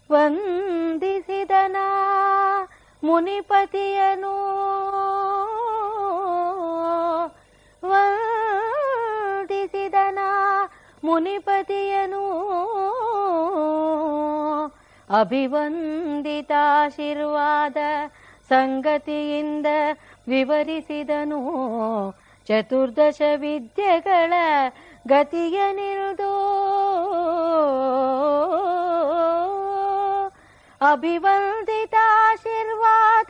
ವಂದಿಸಿದನ ಮುನಿಪತಿಯನು ವಂದಿಸಿದನ ಮುನಿಪತಿಯನು ಅಭಿವಂದಿತಾಶೀರ್ವಾದ ಸಂಗತಿಯಿಂದ ವಿವರಿಸಿದನು ಚತುರ್ದಶ ವಿದ್ಯೆಗಳ ಗತಿಯ ನಿಲ್ದು ಅಭಿವಂದಿತಾಶೀರ್ವಾದ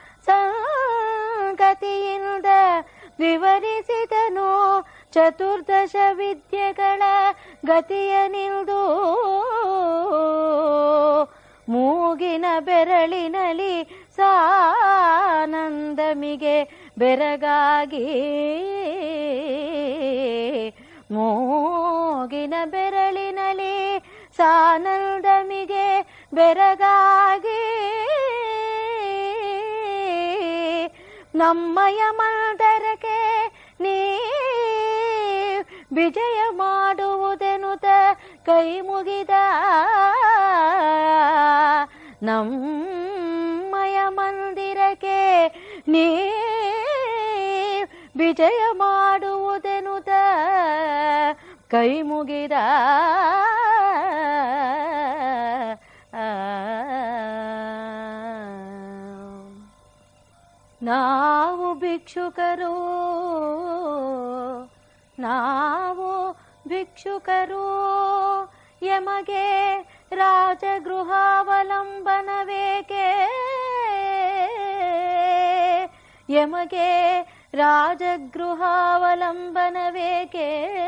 ಸಂಗತಿಯಿಂದ ವಿವರಿಸಿದನು ಚತುರ್ದಶ ವಿದ್ಯೆಗಳ ಗತಿಯ ನಿಲ್ದು ಮೂಗಿನ ಬೆರಳಿನಲಿ ಸಾನಂದಮಿಗೆ ಬೆರಗಾಗಿ ಮೂಗಿನ ಬೆರಳಿನಲಿ ಸಾನಂದಮಿಗೆ ಬೆರಗಾಗಿ ನಮ್ಮಯ ಮಂದರಕ್ಕೆ ನೀ ವಿಜಯ ಮಾಡುವುದೆನುತ ಕೈ ಮುಗಿದ ನಮ್ಮಯ ಮಂದಿರಕ್ಕೆ ನೀ ವಿಜಯ ಮಾಡುವುದೆನುತ ಕೈ ಮುಗಿದ ನಾವು ಭಿಕ್ಷುಕರು ನಾವು ಭಿಕ್ಷುಕರು ಯಮಗೆ ರಾಜಗೃಹಾವಲಂಬನವೇಕೆ ಯಮಗೆ ರಾಜಗೃಹಾವಲಂಬನವೇಕೆ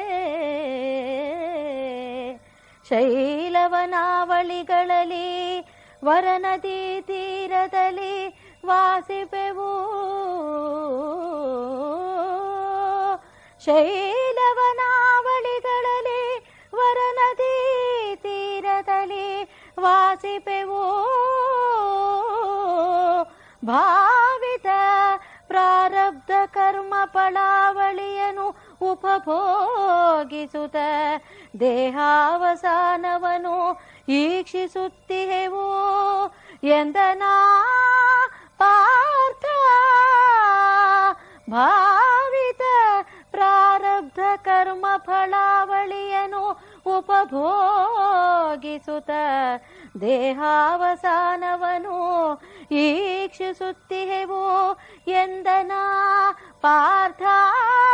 ಶೈಲವನಾವಳಿಗಳಲ್ಲಿ ವರನದಿ ತೀರದಲ್ಲಿ ವಾಸಿಪೆವು ಶೈಲವನಾವಳಿಗಳಲ್ಲಿ ವರನದಿ ತೀರದಲ್ಲಿ ವಾಸಿಪೆವು ಭಾವಿತ ಪ್ರಾರಬ್ಧ ಕರ್ಮ ಫಳಾವಳಿಯನು ಉಪಭೋಗಿಸುತ್ತ ದೇಹಾವಸಾನವನು ಈಕ್ಷಿಸುತ್ತಿಹೆವು ಎಂದನಾ ಪಾರ್ಥ ಭಾವಿತ ಪ್ರಾರಬ್ಧ ಕರ್ಮ ಫಳಾವಳಿಯನು ಉಪಭೋಗಿಸುತ್ತ ದೇಹಾವಸಾನವನು ಈಕ್ಷಿಸುತ್ತಿಹೆವು ಎಂದನ ಪಾರ್ಥ